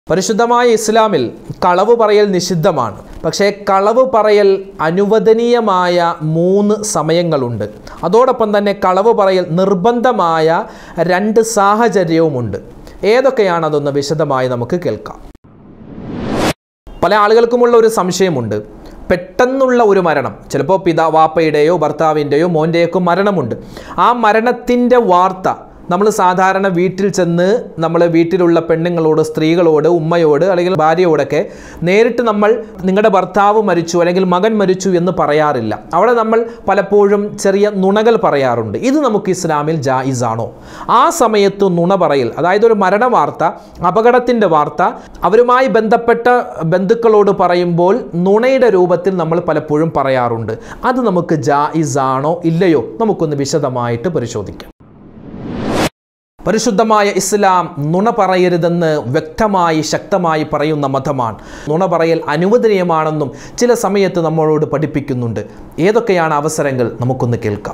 പരിശുദ്ധമായ ഇസ്ലാമിൽ കളവ് പറയൽ നിഷിദ്ധമാണ് പക്ഷേ കളവ് പറയൽ അനുവദനീയമായ മൂന്ന് സമയങ്ങളുണ്ട് അതോടൊപ്പം തന്നെ കളവ് പറയൽ നിർബന്ധമായ രണ്ട് സാഹചര്യവുമുണ്ട് ഏതൊക്കെയാണ് അതൊന്ന് വിശദമായി നമുക്ക് കേൾക്കാം പല ആളുകൾക്കുമുള്ള ഒരു സംശയമുണ്ട് പെട്ടെന്നുള്ള ഒരു മരണം ചിലപ്പോൾ പിതാ വാപ്പയുടെയോ ഭർത്താവിൻ്റെയോ മോൻ്റെയൊക്കെ മരണമുണ്ട് ആ മരണത്തിൻ്റെ വാർത്ത നമ്മൾ സാധാരണ വീട്ടിൽ ചെന്ന് നമ്മൾ വീട്ടിലുള്ള പെണ്ണുങ്ങളോട് സ്ത്രീകളോട് ഉമ്മയോട് അല്ലെങ്കിൽ ഭാര്യയോടൊക്കെ നേരിട്ട് നമ്മൾ നിങ്ങളുടെ ഭർത്താവ് മരിച്ചു അല്ലെങ്കിൽ മകൻ മരിച്ചു എന്ന് പറയാറില്ല അവിടെ നമ്മൾ പലപ്പോഴും ചെറിയ നുണകൾ പറയാറുണ്ട് ഇത് നമുക്ക് ഇസ്ലാമിൽ ജായിസാണോ ആ സമയത്ത് നുണ പറയൽ അതായത് ഒരു മരണ വാർത്ത അപകടത്തിൻ്റെ വാർത്ത അവരുമായി ബന്ധപ്പെട്ട ബന്ധുക്കളോട് പറയുമ്പോൾ നുണയുടെ രൂപത്തിൽ നമ്മൾ പലപ്പോഴും പറയാറുണ്ട് അത് നമുക്ക് ജായിസാണോ ഇല്ലയോ നമുക്കൊന്ന് വിശദമായിട്ട് പരിശോധിക്കാം പരിശുദ്ധമായ ഇസ്ലാം നുണ പറയരുതെന്ന് വ്യക്തമായി ശക്തമായി പറയുന്ന മതമാണ് നുണ പറയൽ അനുവദനീയമാണെന്നും ചില സമയത്ത് നമ്മളോട് പഠിപ്പിക്കുന്നുണ്ട് ഏതൊക്കെയാണ് അവസരങ്ങൾ നമുക്കൊന്ന് കേൾക്കാം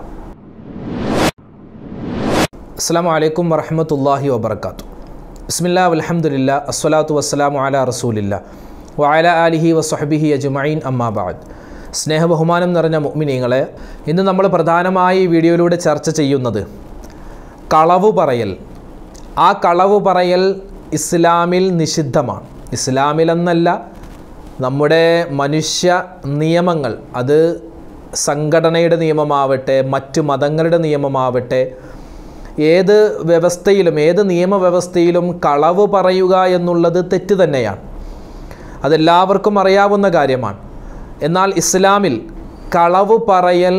അസ്സാം വലൈക്കും വറഹമത്തല്ലാഹി വബർക്കാത്തു ബിസ്മില്ലാ അലഹമുല്ല അസ്വലാത്തു വസ്സലാമു അല റസൂലില്ല വഅല ആലിഹി വസ്ഹബിഹി അജ്മഈൻ അമ്മാബാദ് സ്നേഹബഹുമാനം നിറഞ്ഞ മുഅ്മിനീങ്ങളെ ഇന്ന് നമ്മൾ പ്രധാനമായി ഈ വീഡിയോയിലൂടെ ചർച്ച ചെയ്യുന്നത് കളവ് പറയൽ ആ കളവ് പറയൽ ഇസ്ലാമിൽ നിഷിദ്ധമാണ് ഇസ്ലാമിലെന്നല്ല നമ്മുടെ മനുഷ്യ നിയമങ്ങൾ അത് സംഘടനയുടെ നിയമമാവട്ടെ മറ്റു മതങ്ങളുടെ നിയമമാവട്ടെ ഏത് വ്യവസ്ഥയിലും ഏത് നിയമവ്യവസ്ഥയിലും കളവ് പറയുക എന്നുള്ളത് തെറ്റ് തന്നെയാണ് അതെല്ലാവർക്കും അറിയാവുന്ന കാര്യമാണ് എന്നാൽ ഇസ്ലാമിൽ കളവ് പറയൽ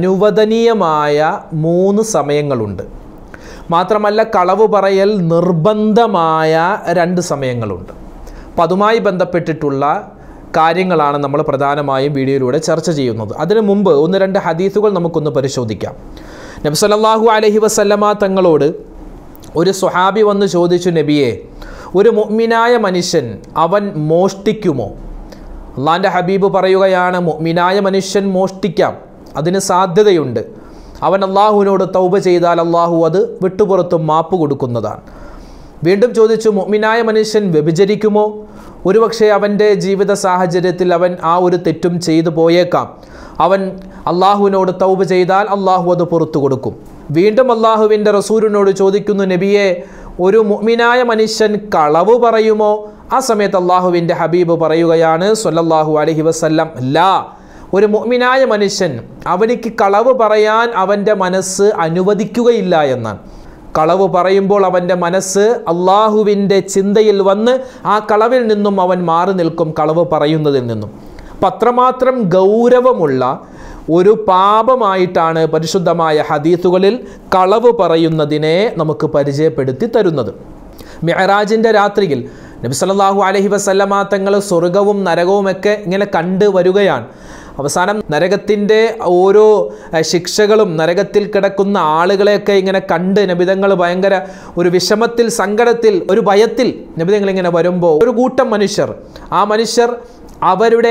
അനുവദനീയമായ മൂന്ന് സമയങ്ങളുണ്ട് മാത്രമല്ല കളവ് പറയൽ നിർബന്ധമായ രണ്ട് സമയങ്ങളുണ്ട് അപ്പം അതുമായി ബന്ധപ്പെട്ടിട്ടുള്ള കാര്യങ്ങളാണ് നമ്മൾ പ്രധാനമായും വീഡിയോയിലൂടെ ചർച്ച ചെയ്യുന്നത് അതിനു മുമ്പ് ഒന്ന് രണ്ട് ഹദീസുകൾ നമുക്കൊന്ന് പരിശോധിക്കാം നബ്സലല്ലാഹു അലഹി വസല്ലമ തങ്ങളോട് ഒരു സ്വഹാബി വന്ന് ചോദിച്ചു നബിയെ ഒരു മുഅ്മിനായ മനുഷ്യൻ അവൻ മോഷ്ടിക്കുമോ അള്ളാൻ്റെ ഹബീബ് പറയുകയാണ് മുഅ്മിനായ മനുഷ്യൻ മോഷ്ടിക്കാം അതിന് സാധ്യതയുണ്ട് അവൻ അള്ളാഹുവിനോട് തൗബ ചെയ്താൽ അള്ളാഹു അത് വിട്ടുപുറത്തും മാപ്പ് കൊടുക്കുന്നതാണ് വീണ്ടും ചോദിച്ചു മുഅ്മിനായ മനുഷ്യൻ വ്യഭിചരിക്കുമോ ഒരുപക്ഷെ അവൻ്റെ ജീവിത സാഹചര്യത്തിൽ അവൻ ആ ഒരു തെറ്റും ചെയ്തു പോയേക്കാം അവൻ അള്ളാഹുവിനോട് തൗബ ചെയ്താൽ അള്ളാഹു അത് പുറത്തു കൊടുക്കും വീണ്ടും അള്ളാഹുവിൻ്റെ റസൂലിനോട് ചോദിക്കുന്നു നബിയെ ഒരു മുഅ്മിനായ മനുഷ്യൻ കളവ് പറയുമോ ആ സമയത്ത് അള്ളാഹുവിൻ്റെ ഹബീബ് പറയുകയാണ് സൊല്ലാഹു അലഹി വസല്ലം ലാ ഒരു മുഅ്മിനായ മനുഷ്യൻ അവനിക്ക് കളവ് പറയാൻ അവൻ്റെ മനസ്സ് അനുവദിക്കുകയില്ല എന്നാണ് കളവ് പറയുമ്പോൾ അവൻ്റെ മനസ്സ് അള്ളാഹുവിൻ്റെ ചിന്തയിൽ വന്ന് ആ കളവിൽ നിന്നും അവൻ മാറി നിൽക്കും കളവ് പറയുന്നതിൽ നിന്നും അപ്പം അത്രമാത്രം ഗൗരവമുള്ള ഒരു പാപമായിട്ടാണ് പരിശുദ്ധമായ ഹദീസുകളിൽ കളവ് പറയുന്നതിനെ നമുക്ക് പരിചയപ്പെടുത്തി തരുന്നത് മെഹറാജിൻ്റെ രാത്രിയിൽ നബി സല്ലല്ലാഹു അലൈഹി വസല്ലമ തങ്ങൾ സ്വർഗവും നരകവുമൊക്കെ ഇങ്ങനെ കണ്ട് വരികയാണ് അവസാനം നരകത്തിൻ്റെ ഓരോ ശിക്ഷകളും നരകത്തിൽ കിടക്കുന്ന ആളുകളെയൊക്കെ ഇങ്ങനെ കണ്ട് നബിതങ്ങൾ ഭയങ്കര ഒരു വിഷമത്തിൽ സങ്കടത്തിൽ ഒരു ഭയത്തിൽ നബിതങ്ങൾ ഇങ്ങനെ വരുമ്പോൾ ഒരു കൂട്ടം മനുഷ്യർ ആ മനുഷ്യർ അവരുടെ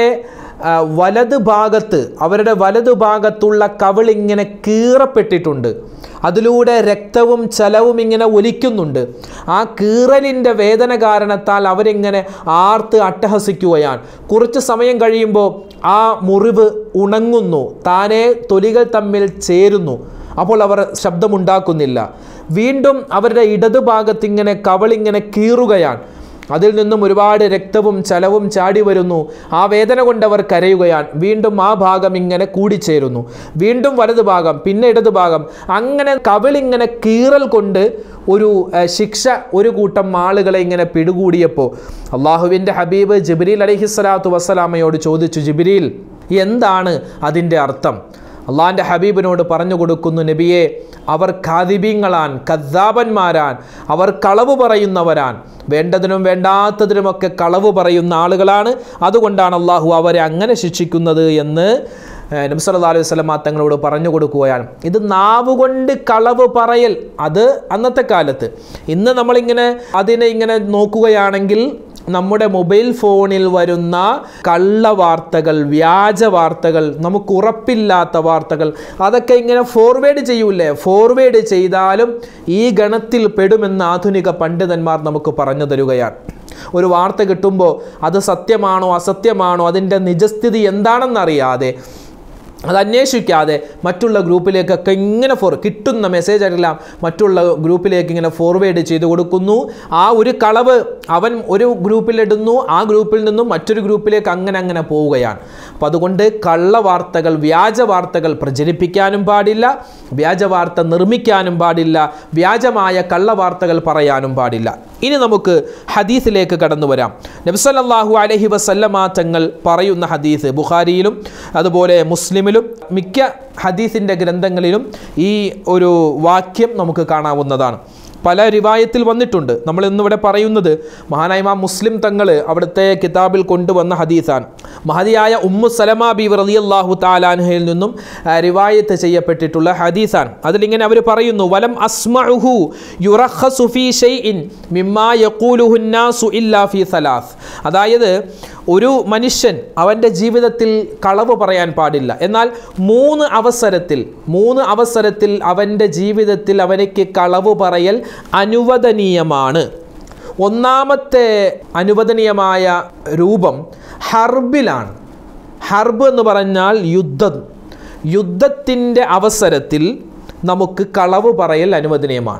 വലത് ഭാഗത്ത് അവരുടെ വലതു ഭാഗത്തുള്ള കവിളിങ്ങനെ കീറപ്പെട്ടിട്ടുണ്ട് അതിലൂടെ രക്തവും ചലവും ഇങ്ങനെ ഒലിക്കുന്നുണ്ട് ആ കീറലിൻ്റെ വേദന കാരണത്താൽ അവരിങ്ങനെ ആർത്ത് അട്ടഹസിക്കുകയാണ് കുറച്ച് സമയം കഴിയുമ്പോൾ ആ മുറിവ് ഉണങ്ങുന്നു താനെ തൊലികൾ തമ്മിൽ ചേരുന്നു അപ്പോൾ അവർ ശബ്ദമുണ്ടാക്കുന്നില്ല വീണ്ടും അവരുടെ ഇടതുഭാഗത്ത് ഇങ്ങനെ കവളിങ്ങനെ കീറുകയാണ് അതിൽ നിന്നും ഒരുപാട് രക്തവും ചലവും ചാടി വരുന്നു ആ വേദന കൊണ്ട് അവർ കരയുകയാണ് വീണ്ടും ആ ഭാഗം ഇങ്ങനെ കൂടിച്ചേരുന്നു വീണ്ടും വലതു ഭാഗം പിന്നെ ഇടതു ഭാഗം അങ്ങനെ കവിളിങ്ങനെ കീറൽ കൊണ്ട് ഒരു ശിക്ഷ ഒരു കൂട്ടം ആളുകളെ ഇങ്ങനെ പിടികൂടിയപ്പോൾ അള്ളാഹുവിൻ്റെ ഹബീബ് ജിബിരിൽ അലഹിസ്സലാത്തു വസ്സലാമയോട് ചോദിച്ചു ജിബിരിൽ എന്താണ് അതിൻ്റെ അർത്ഥം അള്ളാഹിൻ്റെ ഹബീബിനോട് പറഞ്ഞു കൊടുക്കുന്നു നബിയെ അവർ ഖാദിബീങ്ങളാൻ കദ്ദാബന്മാരാൻ അവർ കളവ് പറയുന്നവരാൻ വേണ്ടതിനും വേണ്ടാത്തതിനുമൊക്കെ കളവ് പറയുന്ന ആളുകളാണ് അതുകൊണ്ടാണ് അള്ളാഹു അവരെ അങ്ങനെ ശിക്ഷിക്കുന്നത് എന്ന് നബി സല്ലല്ലാഹു അലൈഹി വസല്ലം തങ്ങളോട് പറഞ്ഞു കൊടുക്കുകയാണ് ഇത് നാവ് കൊണ്ട് കളവ് പറയൽ അത് അന്നത്തെ കാലത്ത് ഇന്ന് നമ്മളിങ്ങനെ അതിനെ ഇങ്ങനെ നോക്കുകയാണെങ്കിൽ നമ്മുടെ മൊബൈൽ ഫോണിൽ വരുന്ന കള്ള വാർത്തകൾ വ്യാജ വാർത്തകൾ നമുക്ക് ഉറപ്പില്ലാത്ത വാർത്തകൾ അതൊക്കെ ഇങ്ങനെ ഫോർവേഡ് ചെയ്യൂലേ ഫോർവേഡ് ചെയ്താലും ഈ ഗണത്തിൽ പെടുമെന്ന് ആധുനിക പണ്ഡിതന്മാർ നമുക്ക് പറഞ്ഞു തരുകയാണ് ഒരു വാർത്ത കിട്ടുമ്പോൾ അത് സത്യമാണോ അസത്യമാണോ അതിൻ്റെ നിജസ്ഥിതി എന്താണെന്നറിയാതെ അത് അന്വേഷിക്കാതെ മറ്റുള്ള ഗ്രൂപ്പിലേക്കൊക്കെ ഇങ്ങനെ ഫോർ കിട്ടുന്ന മെസ്സേജ് എല്ലാം മറ്റുള്ള ഗ്രൂപ്പിലേക്ക് ഇങ്ങനെ ഫോർവേഡ് ചെയ്ത് കൊടുക്കുന്നു ആ ഒരു കളവ് അവൻ ഒരു ഗ്രൂപ്പിലിടുന്നു ആ ഗ്രൂപ്പിൽ നിന്നും മറ്റൊരു ഗ്രൂപ്പിലേക്ക് അങ്ങനെ അങ്ങനെ പോവുകയാണ് അപ്പോൾ അതുകൊണ്ട് കള്ള വാർത്തകൾ വ്യാജ വാർത്തകൾ പ്രചരിപ്പിക്കാനും പാടില്ല വ്യാജ വാർത്ത നിർമ്മിക്കാനും പാടില്ല വ്യാജമായ കള്ള വാർത്തകൾ പറയാനും പാടില്ല ഇനി നമുക്ക് ഹദീസിലേക്ക് കടന്നു വരാം നബ്സല്ലാഹു അലഹി വസല്ലമ തങ്ങൾ പറയുന്ന ഹദീസ് ബുഖാരിയിലും അതുപോലെ മുസ്ലിമിലും മിക്ക ഹദീസിൻ്റെ ഗ്രന്ഥങ്ങളിലും ഈ ഒരു വാക്യം നമുക്ക് കാണാവുന്നതാണ് പല റിവായത്തിൽ വന്നിട്ടുണ്ട് നമ്മൾ ഇന്നിവിടെ പറയുന്നത് മഹാനായ ഇമാം മുസ്ലിം തങ്ങൾ അവിടുത്തെ കിതാബിൽ കൊണ്ടുവന്ന ഹദീസാണ് മഹതിയായ ഉമ്മു സലമ ബി റളിയല്ലാഹു താലാൻഹയിൽ നിന്നും ആ, റിവായത്ത് ചെയ്യപ്പെട്ടിട്ടുള്ള ഹദീസാണ് അതിലിങ്ങനെ അവർ പറയുന്നു വലം അസ്മഉഹു യുറഖസു ഫീ ഷൈഇൻ മിമ്മാ യഖൂലുഹു നാസു ഇല്ലാ ഫീ സലാസ് അതായത് ഒരു മനുഷ്യൻ അവൻ്റെ ജീവിതത്തിൽ കളവ് പറയാൻ പാടില്ല എന്നാൽ മൂന്ന് അവസരത്തിൽ മൂന്ന് അവസരത്തിൽ അവൻ്റെ ജീവിതത്തിൽ അവനക്ക് കളവ് പറയൽ അനുവദനീയമാണ് ഒന്നാമത്തെ അനുവദനീയമായ രൂപം ഹർബിലാണ് ഹർബ് എന്ന് പറഞ്ഞാൽ യുദ്ധം യുദ്ധത്തിൻ്റെ അവസരത്തിൽ നമുക്ക് കളവ് പറയൽ അനുവദനീയമാണ്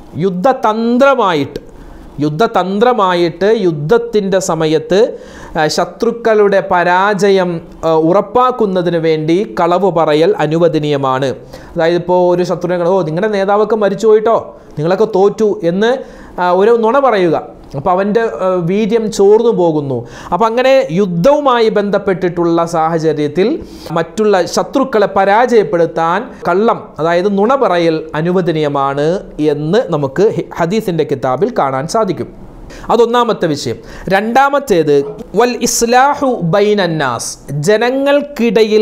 യുദ്ധതന്ത്രമായിട്ട് യുദ്ധതന്ത്രമായിട്ട് യുദ്ധത്തിൻ്റെ സമയത്ത് ആ, ശത്രുക്കളുടെ പരാജയം ആ, ഉറപ്പാക്കുന്നതിന് വേണ്ടി കളവ് പറയൽ അനുവദനീയമാണ് അതായത് ഇപ്പോൾ ഒരു ശത്രുവിനെ കണ്ട്, ഓ നിങ്ങളുടെ നേതാവൊക്കെ മരിച്ചു പോയിട്ടോ നിങ്ങളൊക്കെ തോറ്റു എന്ന് ആ, ഒരു നുണ പറയുക അപ്പോൾ അവൻ്റെ ആ, വീര്യം ചോർന്നു പോകുന്നു അപ്പം അങ്ങനെ യുദ്ധവുമായി ബന്ധപ്പെട്ടിട്ടുള്ള സാഹചര്യത്തിൽ മറ്റുള്ള ശത്രുക്കളെ പരാജയപ്പെടുത്താൻ കള്ളം അതായത് നുണ പറയൽ അനുവദനീയമാണ് എന്ന് നമുക്ക് ഹി- ഹദീസിൻ്റെ കിതാബിൽ കാണാൻ സാധിക്കും അതൊന്നാമത്തെ വിഷയം രണ്ടാമത്തേത് വൽ ഇസ്ലാഹു ബൈനന്നാസ് ജനങ്ങൾക്കിടയിൽ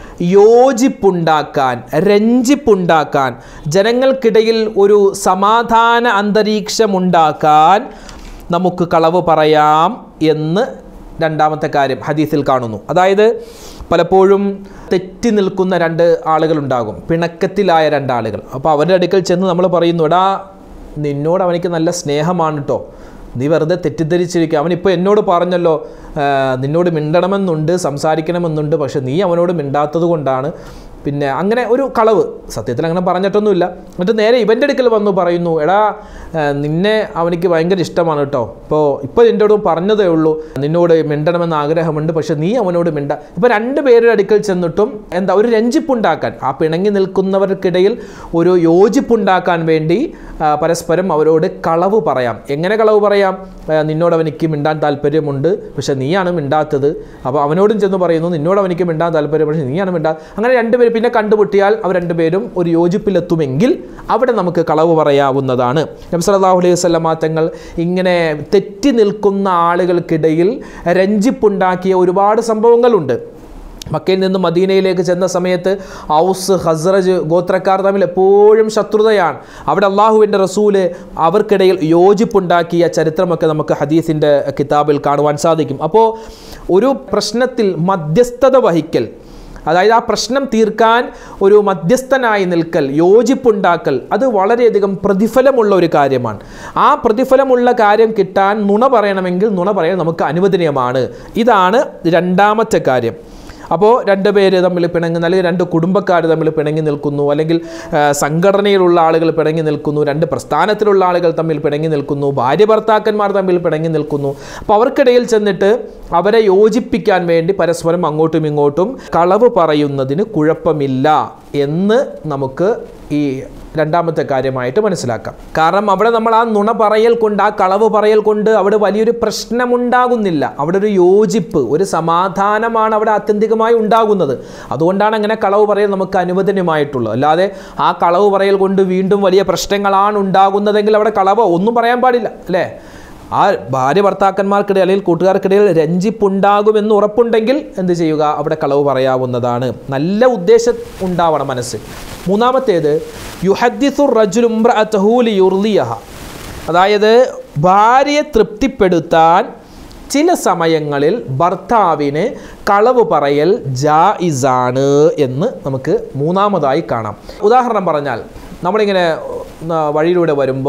യോജിപ്പുണ്ടാക്കാൻ രഞ്ജിപ്പുണ്ടാക്കാൻ ജനങ്ങൾക്കിടയിൽ ഒരു സമാധാന അന്തരീക്ഷമുണ്ടാക്കാൻ നമുക്ക് കളവ് പറയാം എന്ന് രണ്ടാമത്തെ കാര്യം ഹദീസിൽ കാണുന്നു അതായത് പലപ്പോഴും തെറ്റി നിൽക്കുന്ന രണ്ട് ആളുകളുണ്ടാകും പിണക്കത്തിലായ രണ്ടാളുകൾ അപ്പോൾ അവരുടെ അടുക്കൽ ചെന്ന് നമ്മൾ പറയുന്നു എടാ നിന്നോട് അവനിക്ക് നല്ല സ്നേഹമാണ് കേട്ടോ നീ വെറുതെ തെറ്റിദ്ധരിച്ചിരിക്കുക അവനിപ്പോൾ എന്നോട് പറഞ്ഞല്ലോ ആ, നിന്നോട് മിണ്ടണമെന്നുണ്ട് സംസാരിക്കണമെന്നുണ്ട് പക്ഷെ നീ അവനോട് മിണ്ടാത്തത് കൊണ്ടാണ് പിന്നെ അങ്ങനെ ഒരു കളവ് സത്യത്തിൽ അങ്ങനെ പറഞ്ഞിട്ടൊന്നുമില്ല എന്നിട്ട് നേരെ ഇവൻ്റെ അടുക്കൽ വന്നു പറയുന്നു എടാ ആ, നിന്നെ അവനിക്ക് ഭയങ്കര ഇഷ്ടമാണ് കേട്ടോ ഇപ്പോൾ ഇപ്പോൾ നിന്നോട് പറഞ്ഞതേ ഉള്ളൂ നിന്നോട് മിണ്ടണമെന്ന് ആഗ്രഹമുണ്ട് പക്ഷെ നീ അവനോട് മിണ്ട ഇപ്പോൾ രണ്ട് പേരുടെ അടുക്കൽ ചെന്നിട്ടും എന്താ ഒരു രഞ്ജിപ്പുണ്ടാക്കാൻ ആ പിണങ്ങി നിൽക്കുന്നവർക്കിടയിൽ ഒരു യോജിപ്പുണ്ടാക്കാൻ വേണ്ടി ആ, പരസ്പരം അവരോട് കളവ് പറയാം എങ്ങനെ കളവ് പറയാം ആ, നിന്നോട് അവനിക്ക് മിണ്ടാൻ താല്പര്യമുണ്ട് പക്ഷെ നീയാണ് മിണ്ടാത്തത് അപ്പോൾ അവനോടും ചെന്ന് പറയുന്നു നിന്നോട് അവനിക്ക് മിണ്ടാൻ താല്പര്യം പക്ഷെ നീയാണ് മിണ്ടാ അങ്ങനെ രണ്ടുപേരും പിന്നെ കണ്ടുമുട്ടിയാൽ അവർ രണ്ടുപേരും ഒരു യോജിപ്പിലെത്തുമെങ്കിൽ അവിടെ നമുക്ക് കളവ് പറയാവുന്നതാണ് നബി സല്ലല്ലാഹു അലൈഹി വസല്ലമ തങ്ങൾ ഇങ്ങനെ തെറ്റി നിൽക്കുന്ന ആളുകൾക്കിടയിൽ രഞ്ജിപ്പുണ്ടാക്കിയ ഒരുപാട് സംഭവങ്ങളുണ്ട് മക്കയിൽ നിന്ന് മദീനയിലേക്ക് ചെന്ന സമയത്ത് ഔസ് ഹസ്രജ് ഗോത്രക്കാർ തമ്മിൽ എപ്പോഴും ശത്രുതയാണ് അവിടെ അള്ളാഹുവിൻ്റെ റസൂല് അവർക്കിടയിൽ യോജിപ്പുണ്ടാക്കിയ ചരിത്രമൊക്കെ നമുക്ക് ഹദീസിൻ്റെ കിതാബിൽ കാണുവാൻ സാധിക്കും അപ്പോൾ ഒരു പ്രശ്നത്തിൽ മധ്യസ്ഥത വഹിക്കൽ അതായത് ആ പ്രശ്നം തീർക്കാൻ ഒരു മധ്യസ്ഥനായി നിൽക്കൽ യോജിപ്പുണ്ടാക്കൽ അത് വളരെയധികം പ്രതിഫലമുള്ള ഒരു കാര്യമാണ് ആ പ്രതിഫലമുള്ള കാര്യം കിട്ടാൻ നുണ പറയണമെങ്കിൽ നുണ പറയാൻ നമുക്ക് അനുവദനീയമാണ് ഇതാണ് രണ്ടാമത്തെ കാര്യം അപ്പോൾ രണ്ട് പേര് തമ്മിൽ പിണങ്ങുന്ന അല്ലെങ്കിൽ രണ്ട് കുടുംബക്കാർ തമ്മിൽ പിണങ്ങി നിൽക്കുന്നു അല്ലെങ്കിൽ ആ, സംഘടനയിലുള്ള ആളുകൾ പിണങ്ങി നിൽക്കുന്നു രണ്ട് പ്രസ്ഥാനത്തിലുള്ള ആളുകൾ തമ്മിൽ പിണങ്ങി നിൽക്കുന്നു ഭാര്യ ഭർത്താക്കന്മാർ തമ്മിൽ പിണങ്ങി നിൽക്കുന്നു അപ്പോൾ അവർക്കിടയിൽ ചെന്നിട്ട് അവരെ യോജിപ്പിക്കാൻ വേണ്ടി പരസ്പരം അങ്ങോട്ടും ഇങ്ങോട്ടും കളവ് പറയുന്നതിന് കുഴപ്പമില്ല എന്ന് നമുക്ക് ഈ രണ്ടാമത്തെ കാര്യമായിട്ട് മനസ്സിലാക്കാം കാരണം അവിടെ നമ്മൾ ആ നുണ പറയൽ കൊണ്ട് ആ കളവ് പറയൽ കൊണ്ട് അവിടെ വലിയൊരു പ്രശ്നമുണ്ടാകുന്നില്ല അവിടെ ഒരു യോജിപ്പ് ഒരു സമാധാനമാണ് അവിടെ ആത്യന്തികമായി ഉണ്ടാകുന്നത് അതുകൊണ്ടാണ് അങ്ങനെ കളവ് പറയൽ നമുക്ക് അനുവദനീയമായിട്ടുള്ളത് അല്ലാതെ ആ കളവ് പറയൽ കൊണ്ട് വീണ്ടും വലിയ പ്രശ്നങ്ങളാണ് ഉണ്ടാകുന്നതെങ്കിൽ അവിടെ കളവോ ഒന്നും പറയാൻ പാടില്ല അല്ലേ ആ ഭാര്യ ഭർത്താക്കന്മാർക്കിടയിൽ അല്ലെങ്കിൽ കൂട്ടുകാർക്കിടയിൽ രഞ്ജിപ്പുണ്ടാകുമെന്ന് ഉറപ്പുണ്ടെങ്കിൽ എന്ത് ചെയ്യുക അവിടെ കളവ് പറയാവുന്നതാണ് നല്ല ഉദ്ദേശം ഉണ്ടാവണം മനസ്സ് മൂന്നാമത്തേത് യുഹദ്ദിസുർ റജുലുംറഅത്തഹൂലി യുർലിയഹ അതായത് ഭാര്യയെ തൃപ്തിപ്പെടുത്താൻ ചില സമയങ്ങളിൽ ഭർത്താവിന് കളവ് പറയൽ ജായിസാണ് എന്ന് നമുക്ക് മൂന്നാമതായി കാണാം ഉദാഹരണം പറഞ്ഞാൽ നമ്മളിങ്ങനെ ആ, വഴിയിലൂടെ വരുമ്പോൾ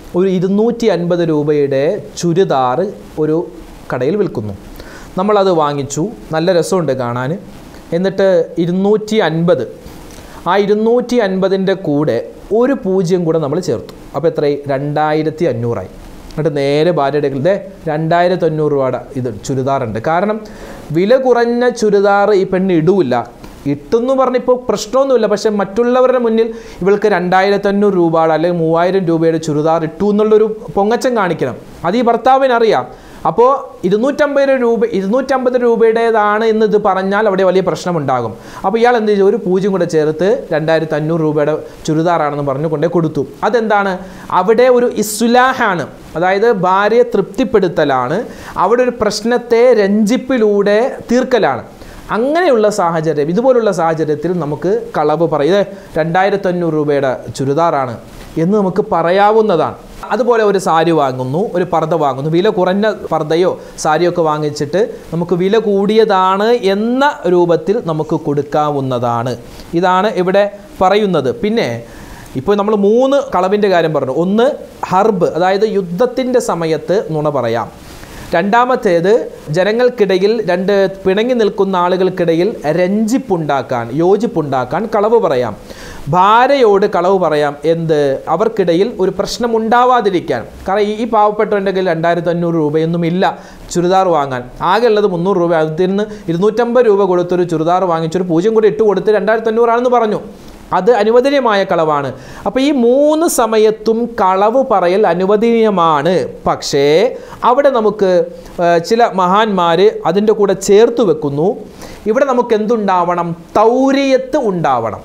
ഒരു ഇരുന്നൂറ്റി അൻപത് രൂപയുടെ ചുരിദാർ ഒരു കടയിൽ വിൽക്കുന്നു നമ്മളത് വാങ്ങിച്ചു നല്ല രസമുണ്ട് കാണാൻ എന്നിട്ട് ഇരുന്നൂറ്റി അൻപത് ആ ഇരുന്നൂറ്റി അൻപതിൻ്റെ കൂടെ ഒരു പൂജ്യം കൂടെ നമ്മൾ ചേർത്തു അപ്പോൾ എത്രയായി രണ്ടായിരത്തി അഞ്ഞൂറായി എന്നിട്ട് നേരെ ഭാര്യയുടെ ഇതേ രണ്ടായിരത്തി അഞ്ഞൂറ് രൂപയുടെ ഇത് ചുരിദാറുണ്ട് കാരണം വില കുറഞ്ഞ ചുരിദാർ ഈ പെണ്ണ് ഇടൂല ഇട്ടെന്ന് പറഞ്ഞിപ്പോൾ പ്രശ്നമൊന്നുമില്ല പക്ഷേ മറ്റുള്ളവരുടെ മുന്നിൽ ഇവൾക്ക് രണ്ടായിരത്തി അഞ്ഞൂറ് രൂപയുടെ അല്ലെങ്കിൽ മൂവായിരം രൂപയുടെ ചുരിദാർ ഇട്ടു എന്നുള്ളൊരു പൊങ്ങച്ചം കാണിക്കണം അത് ഈ ഭർത്താവിനറിയാം അപ്പോൾ ഇരുന്നൂറ്റമ്പത് രൂപ ഇരുന്നൂറ്റമ്പത് രൂപയുടേതാണ് എന്ന് ഇത് പറഞ്ഞാൽ അവിടെ വലിയ പ്രശ്നമുണ്ടാകും അപ്പോൾ ഇയാൾ എന്ത് ചെയ്തു ഒരു പൂജ്യം കൂടെ ചേർത്ത് രണ്ടായിരത്തി അഞ്ഞൂറ് രൂപയുടെ ചുരിദാറാണെന്ന് പറഞ്ഞു കൊണ്ടേ കൊടുത്തു അതെന്താണ് അവിടെ ഒരു ഇസ്ലാഹാണ് അതായത് ഭാര്യയെ തൃപ്തിപ്പെടുത്തലാണ് അവിടെ ഒരു പ്രശ്നത്തെ രഞ്ജിപ്പിലൂടെ തീർക്കലാണ് അങ്ങനെയുള്ള സാഹചര്യം ഇതുപോലുള്ള സാഹചര്യത്തിൽ നമുക്ക് കളവ് പറയും ഇത് രണ്ടായിരത്തി അഞ്ഞൂറ് രൂപയുടെ ചുരിദാറാണ് എന്ന് നമുക്ക് പറയാവുന്നതാണ് അതുപോലെ ഒരു സാരി വാങ്ങുന്നു ഒരു പർദ്ദ വാങ്ങുന്നു വില കുറഞ്ഞ പർദ്ദയോ സാരിയോ ഒക്കെ വാങ്ങിച്ചിട്ട് നമുക്ക് വില കൂടിയതാണ് എന്ന രൂപത്തിൽ നമുക്ക് കൊടുക്കാവുന്നതാണ് ഇതാണ് ഇവിടെ പറയുന്നത് പിന്നെ ഇപ്പോൾ നമ്മൾ മൂന്ന് കളവിൻ്റെ കാര്യം പറഞ്ഞു ഒന്ന് ഹർബ് അതായത് യുദ്ധത്തിൻ്റെ സമയത്ത് നുണ പറയാം രണ്ടാമത്തേത് ജനങ്ങൾക്കിടയിൽ രണ്ട് പിണങ്ങി നിൽക്കുന്ന ആളുകൾക്കിടയിൽ രഞ്ജിപ്പുണ്ടാക്കാൻ യോജിപ്പുണ്ടാക്കാൻ കളവ് പറയാം ഭാര്യയോട് കളവ് പറയാം എന്ത് അവർക്കിടയിൽ ഒരു പ്രശ്നം ഉണ്ടാവാതിരിക്കാൻ കാരണം ഈ- ഈ പാവപ്പെട്ടവൻ്റെ കയ്യിൽ രണ്ടായിരത്തി അഞ്ഞൂറ് രൂപയൊന്നും ഇല്ല ചുരിദാർ വാങ്ങാൻ ആകെ ഉള്ളത് മുന്നൂറ് രൂപ അതിൽ നിന്ന് ഇരുന്നൂറ്റമ്പത് രൂപ കൊടുത്തൊരു ചുരിദാർ വാങ്ങിച്ചൊരു പൂജ്യം കൂടി ഇട്ട് കൊടുത്ത് രണ്ടായിരത്തി അഞ്ഞൂറാണെന്ന് പറഞ്ഞു അത് അനുവദനീയമായ കളവാണ് അപ്പോൾ ഈ മൂന്ന് സമയത്തും കളവ് പറയൽ അനുവദനീയമാണ് പക്ഷേ അവിടെ നമുക്ക് ആ, ചില മഹാന്മാർ അതിൻ്റെ കൂടെ ചേർത്ത് വെക്കുന്നു ഇവിടെ നമുക്ക് എന്തുണ്ടാവണം തൗരിയത്ത് ഉണ്ടാവണം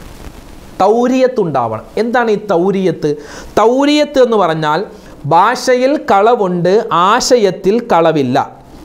തൗരിയത്ത് ഉണ്ടാവണം എന്താണ് ഈ തൗരിയത്ത് തൗരിയത്ത് എന്ന് പറഞ്ഞാൽ ഭാഷയിൽ കളവുണ്ട് ആശയത്തിൽ കളവില്ല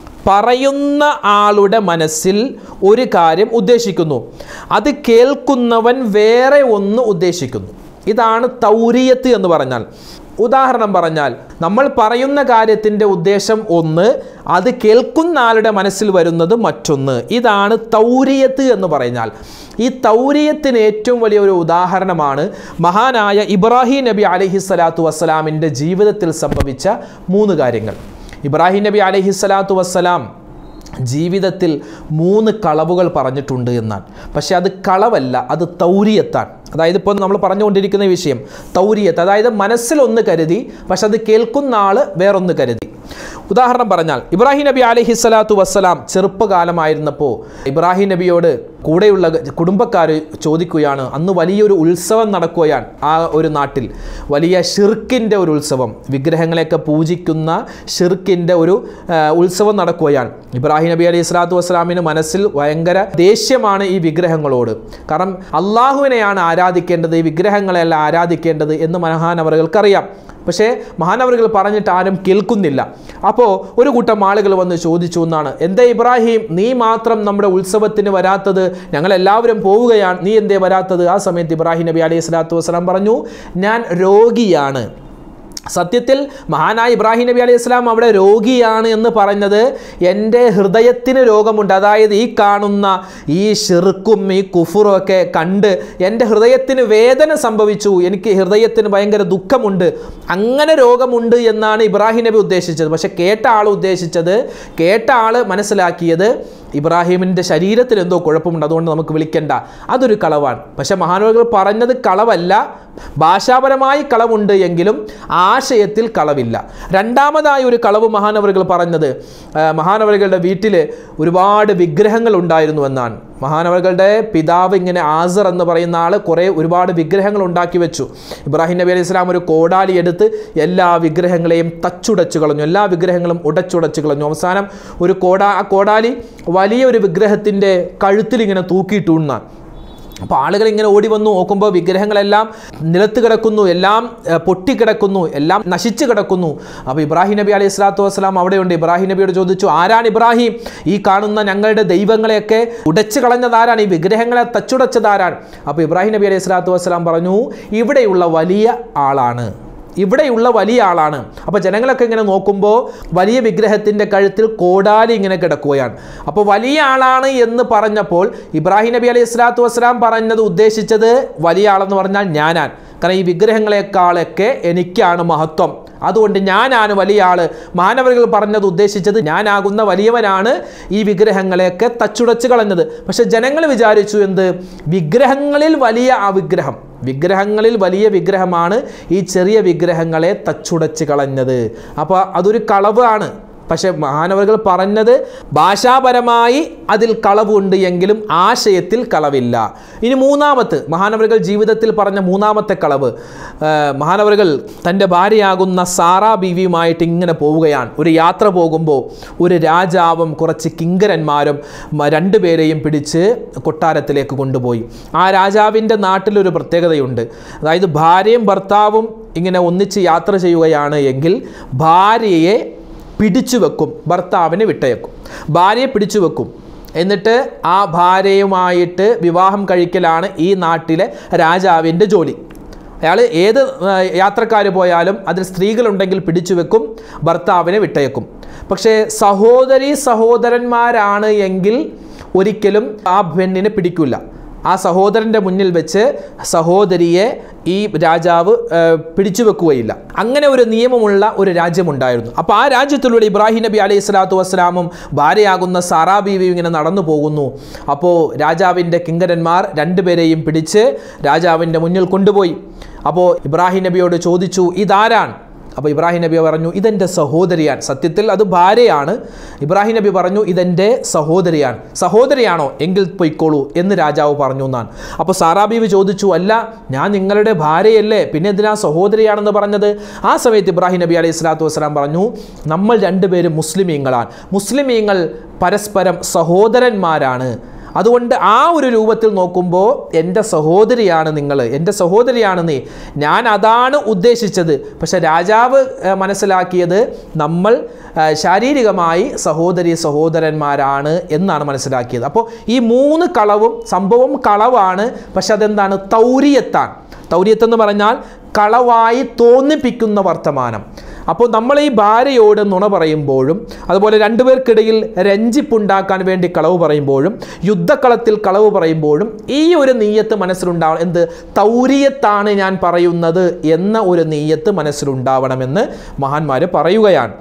പറയുന്ന ആളുടെ മനസ്സിൽ ഒരു കാര്യം ഉദ്ദേശിക്കുന്നു അത് കേൾക്കുന്നവൻ വേറെ ഒന്ന് ഉദ്ദേശിക്കുന്നു ഇതാണ് തൗരിയത്ത് എന്ന് പറഞ്ഞാൽ ഉദാഹരണം പറഞ്ഞാൽ നമ്മൾ പറയുന്ന കാര്യത്തിൻ്റെ ഉദ്ദേശം ഒന്ന് അത് കേൾക്കുന്ന ആളുടെ മനസ്സിൽ വരുന്നത് മറ്റൊന്ന് ഇതാണ് തൗരിയത്ത് എന്ന് പറഞ്ഞാൽ ഈ തൗരിയത്തിന് ഏറ്റവും വലിയ ഒരു ഉദാഹരണമാണ് മഹാനായ ഇബ്രാഹിം നബി അലഹി സ്വലാത്തു വസ്സലാമിൻ്റെ ജീവിതത്തിൽ സംഭവിച്ച മൂന്ന് കാര്യങ്ങൾ ഇബ്രാഹിം നബി അലഹി സ്വലാത്തു വസ്സലാം ജീവിതത്തിൽ മൂന്ന് കളവുകൾ പറഞ്ഞിട്ടുണ്ട് എന്നാണ് പക്ഷേ അത് കളവല്ല അത് തൗരിയത്താണ് അതായത് ഇപ്പോൾ നമ്മൾ പറഞ്ഞുകൊണ്ടിരിക്കുന്ന വിഷയം തൗരിയത്ത് അതായത് മനസ്സിലൊന്ന് കരുതി പക്ഷെ അത് കേൾക്കുന്ന ആൾ വേറൊന്ന് കരുതി ഉദാഹരണം പറഞ്ഞാൽ ഇബ്രാഹിം നബി അലഹി സ്വലാത്തു വസ്സലാം ചെറുപ്പകാലമായിരുന്നപ്പോൾ ഇബ്രാഹിം നബിയോട് കൂടെയുള്ള കുടുംബക്കാർ ചോദിക്കുകയാണ് അന്ന് വലിയൊരു ഉത്സവം നടക്കുകയാണ് ആ ഒരു നാട്ടിൽ വലിയ ഷിർക്കിൻ്റെ ഒരു ഉത്സവം വിഗ്രഹങ്ങളെയൊക്കെ പൂജിക്കുന്ന ഷിർക്കിൻ്റെ ഒരു ആ, ഉത്സവം നടക്കുകയാണ് ഇബ്രാഹിം നബി അലൈഹി സ്വലാത്തു വസ്സലാമിന് മനസ്സിൽ ഭയങ്കര ദേഷ്യമാണ് ഈ വിഗ്രഹങ്ങളോട് കാരണം അള്ളാഹുവിനെയാണ് ആരാധിക്കേണ്ടത് ഈ വിഗ്രഹങ്ങളെയല്ല ആരാധിക്കേണ്ടത് എന്ന് മഹാനവറുകൾക്കറിയാം പക്ഷേ മഹാനവറുകൾ പറഞ്ഞിട്ട് ആരും കേൾക്കുന്നില്ല അപ്പോൾ ഒരു കൂട്ടം ആളുകൾ വന്ന് ചോദിച്ചു എന്നാണ് എന്തേ ഇബ്രാഹിം നീ മാത്രം നമ്മുടെ ഉത്സവത്തിന് വരാത്തത് ഞങ്ങളെല്ലാവരും പോവുകയാണ് നീ എന്തേ വരാത്തത് ആ സമയത്ത് ഇബ്രാഹിം നബി അലൈഹി സ്വലാത്തു വസ്സലാം പറഞ്ഞു ഞാൻ രോഗിയാണ് സത്യത്തിൽ മഹാനായ ഇബ്രാഹിം നബി അലൈഹി സ്വലാം അവിടെ രോഗിയാണ് എന്ന് പറഞ്ഞത് എൻ്റെ ഹൃദയത്തിന് രോഗമുണ്ട് അതായത് ഈ കാണുന്ന ഈ ഷിർക്കും ഈ കുഫുറും ഒക്കെ കണ്ട് എൻ്റെ ഹൃദയത്തിന് വേദന സംഭവിച്ചു എനിക്ക് ഹൃദയത്തിന് ഭയങ്കര ദുഃഖമുണ്ട് അങ്ങനെ രോഗമുണ്ട് എന്നാണ് ഇബ്രാഹിം നബി ഉദ്ദേശിച്ചത് പക്ഷെ കേട്ട ആൾ ഉദ്ദേശിച്ചത് കേട്ട ആൾ മനസ്സിലാക്കിയത് ഇബ്രാഹിമിൻ്റെ ശരീരത്തിൽ എന്തോ കുഴപ്പമുണ്ട് അതുകൊണ്ട് നമുക്ക് വിളിക്കണ്ട അതൊരു കളവാണ് പക്ഷെ മഹാനവകൾ പറഞ്ഞത് കളവല്ല ഭാഷാപരമായി കളവുണ്ട് എങ്കിലും ആശയത്തിൽ കളവില്ല രണ്ടാമതായി ഒരു കളവ് മഹാനവറുകൾ പറഞ്ഞത് ആ, മഹാനവറുകളുടെ വീട്ടിൽ ഒരുപാട് വിഗ്രഹങ്ങൾ ഉണ്ടായിരുന്നു എന്നാണ് മഹാനവറുകളുടെ പിതാവ് ഇങ്ങനെ ആസർ എന്ന് പറയുന്ന ആൾ കുറേ ഒരുപാട് വിഗ്രഹങ്ങൾ ഉണ്ടാക്കി വെച്ചു ഇബ്രാഹിം നബി അലൈഹി സ്വലാം ഒരു കോടാലി എടുത്ത് എല്ലാ വിഗ്രഹങ്ങളെയും തച്ചുടച്ചു കളഞ്ഞു എല്ലാ വിഗ്രഹങ്ങളും ഉടച്ചുടച്ചു കളഞ്ഞു അവസാനം ഒരു കോടാ ആ കോടാലി വലിയൊരു വിഗ്രഹത്തിൻ്റെ കഴുത്തിൽ ഇങ്ങനെ തൂക്കിയിട്ടുണ്ണാൻ അപ്പോൾ ആളുകൾ ഇങ്ങനെ ഓടി വന്നു നോക്കുമ്പോൾ വിഗ്രഹങ്ങളെല്ലാം നിലത്ത് കിടക്കുന്നു എല്ലാം ഏഹ്, പൊട്ടിക്കിടക്കുന്നു എല്ലാം നശിച്ചു കിടക്കുന്നു അപ്പോൾ ഇബ്രാഹിം നബി അലൈഹി സ്വലാത്തു വസ്സലാം അവിടെയുണ്ട് ഇബ്രാഹിം നബിയോട് ചോദിച്ചു ആരാണ് ഇബ്രാഹിം ഈ കാണുന്ന ഞങ്ങളുടെ ദൈവങ്ങളെയൊക്കെ ഉടച്ചു കളഞ്ഞത് ആരാണ് ഈ വിഗ്രഹങ്ങളെ തച്ചുടച്ചത് ആരാണ് അപ്പോൾ ഇബ്രാഹിം നബി അലൈഹി സ്വലാത്തു വസ്സലാം പറഞ്ഞു ഇവിടെയുള്ള വലിയ ആളാണ് ഇവിടെയുള്ള വലിയ ആളാണ് അപ്പോൾ ജനങ്ങളൊക്കെ ഇങ്ങനെ നോക്കുമ്പോൾ വലിയ വിഗ്രഹത്തിൻ്റെ കഴുത്തിൽ കോടാലി ഇങ്ങനെ കിടക്കുകയാണ് അപ്പോൾ വലിയ ആളാണ് എന്ന് പറഞ്ഞപ്പോൾ ഇബ്രാഹിം നബി അലൈഹി സ്വലാത്തു വസ്സലാം പറഞ്ഞത് ഉദ്ദേശിച്ചത് വലിയ ആളെന്ന് പറഞ്ഞാൽ ഞാനാൻ കാരണം ഈ വിഗ്രഹങ്ങളെക്കാളൊക്കെ എനിക്കാണ് മഹത്വം അതുകൊണ്ട് ഞാനാണ് വലിയ ആള് മാനവர்கள் പറഞ്ഞത് ഉദ്ദേശിച്ചത് ഞാനാകുന്ന വലിയവനാണ് ഈ വിഗ്രഹങ്ങളെയൊക്കെ തച്ചുടച്ച് കളഞ്ഞത് പക്ഷെ ജനങ്ങൾ വിചാരിച്ചു എന്ത് വിഗ്രഹങ്ങളിൽ വലിയ ആ വിഗ്രഹം വിഗ്രഹങ്ങളിൽ വലിയ വിഗ്രഹമാണ് ഈ ചെറിയ വിഗ്രഹങ്ങളെ തച്ചുടച്ച് കളഞ്ഞത് അപ്പോൾ അതൊരു കളവാണ് പക്ഷെ മഹാനവറുകൾ പറഞ്ഞത് ഭാഷാപരമായി അതിൽ കളവുണ്ട് എങ്കിലും ആശയത്തിൽ കളവില്ല ഇനി മൂന്നാമത്ത് മഹാനവറുകൾ ജീവിതത്തിൽ പറഞ്ഞ മൂന്നാമത്തെ കളവ് ആ, മഹാനവറുകൾ തൻ്റെ ഭാര്യയാകുന്ന സാറാ ബീവിയുമായിട്ട് ഇങ്ങനെ പോവുകയാണ് ഒരു യാത്ര പോകുമ്പോൾ ഒരു രാജാവും കുറച്ച് കിങ്കരന്മാരും മ- രണ്ടുപേരെയും പിടിച്ച് കൊട്ടാരത്തിലേക്ക് കൊണ്ടുപോയി ആ രാജാവിൻ്റെ നാട്ടിലൊരു പ്രത്യേകതയുണ്ട് അതായത് ഭാര്യയും ഭർത്താവും ഇങ്ങനെ ഒന്നിച്ച് യാത്ര ചെയ്യുകയാണ് എങ്കിൽ ഭാര്യയെ പിടിച്ചു വെക്കും ഭർത്താവിനെ വിട്ടയക്കും ഭാര്യയെ പിടിച്ചു വെക്കും എന്നിട്ട് ആ ഭാര്യയുമായിട്ട് വിവാഹം കഴിക്കലാണ് ഈ നാട്ടിലെ രാജാവിൻ്റെ ജോലി അയാൾ ഏത് യാത്രക്കാർ പോയാലും അതിൽ സ്ത്രീകളുണ്ടെങ്കിൽ പിടിച്ചു വെക്കും ഭർത്താവിനെ വിട്ടയക്കും പക്ഷേ സഹോദരി സഹോദരന്മാരാണ് എങ്കിൽ ഒരിക്കലും ആ പെണ്ണിനെ പിടിക്കില്ല ആ സഹോദരൻ്റെ മുന്നിൽ വെച്ച് സഹോദരിയെ ഈ രാജാവ് ഏഹ്, പിടിച്ചു വെക്കുകയില്ല അങ്ങനെ ഒരു നിയമമുള്ള ഒരു രാജ്യമുണ്ടായിരുന്നു അപ്പോൾ ആ രാജ്യത്തിലൂടെ ഇബ്രാഹിം നബി അലൈഹി സ്വലാത്തു വസ്സലാമും ഭാര്യയാകുന്ന സാറാ ബീവിയും ഇങ്ങനെ നടന്നു പോകുന്നു അപ്പോൾ രാജാവിൻ്റെ കിങ്കരന്മാർ രണ്ടുപേരെയും പിടിച്ച് രാജാവിൻ്റെ മുന്നിൽ കൊണ്ടുപോയി അപ്പോൾ ഇബ്രാഹിം നബിയോട് ചോദിച്ചു ഇതാരാണ് അപ്പോൾ ഇബ്രാഹിം നബി പറഞ്ഞു ഇതെൻ്റെ സഹോദരിയാണ് സത്യത്തിൽ അത് ഭാര്യയാണ് ഇബ്രാഹിം നബി പറഞ്ഞു ഇതെൻ്റെ സഹോദരിയാണ് സഹോദരിയാണോ എങ്കിൽ പൊയ്ക്കോളൂ എന്ന് രാജാവ് പറഞ്ഞു എന്നാണ് അപ്പോൾ സാറാബീവ് ചോദിച്ചു അല്ല ഞാൻ നിങ്ങളുടെ ഭാര്യയല്ലേ പിന്നെ എന്തിനാ സഹോദരിയാണെന്ന് പറഞ്ഞത് ആ സമയത്ത് ഇബ്രാഹിം നബി അലൈഹി സ്വലാത്തു വസ്സലാം പറഞ്ഞു നമ്മൾ രണ്ടുപേരും മുസ്ലിമീങ്ങളാണ് മുസ്ലിമീങ്ങൾ പരസ്പരം സഹോദരന്മാരാണ് അതുകൊണ്ട് ആ ഒരു രൂപത്തിൽ നോക്കുമ്പോൾ എൻ്റെ സഹോദരിയാണ് നിങ്ങൾ എൻ്റെ സഹോദരിയാണ് നീ ഞാൻ അതാണ് ഉദ്ദേശിച്ചത് പക്ഷെ രാജാവ് ഏഹ്, മനസ്സിലാക്കിയത് നമ്മൾ ഏഹ്, ശാരീരികമായി സഹോദരി സഹോദരന്മാരാണ് എന്നാണ് മനസ്സിലാക്കിയത് അപ്പോൾ ഈ മൂന്ന് കളവും സംഭവം കളവാണ് പക്ഷെ അതെന്താണ് തൗരിയത്താണ് തൗരിയത്ത് എന്ന് പറഞ്ഞാൽ കളവായി തോന്നിപ്പിക്കുന്ന വർത്തമാനം അപ്പോൾ നമ്മൾ ഈ ഭാര്യയോട് നുണ പറയുമ്പോഴും അതുപോലെ രണ്ടുപേർക്കിടയിൽ രഞ്ജിപ്പുണ്ടാക്കാൻ വേണ്ടി കളവ് പറയുമ്പോഴും യുദ്ധക്കളത്തിൽ കളവ് പറയുമ്പോഴും ഈ ഒരു നീയത്ത് മനസ്സിലുണ്ടാവണം എന്ത് തൗരിയത്താണ് ഞാൻ പറയുന്നത് എന്ന ഒരു നീയത്ത് മനസ്സിലുണ്ടാവണമെന്ന് മഹാന്മാർ പറയുകയാണ്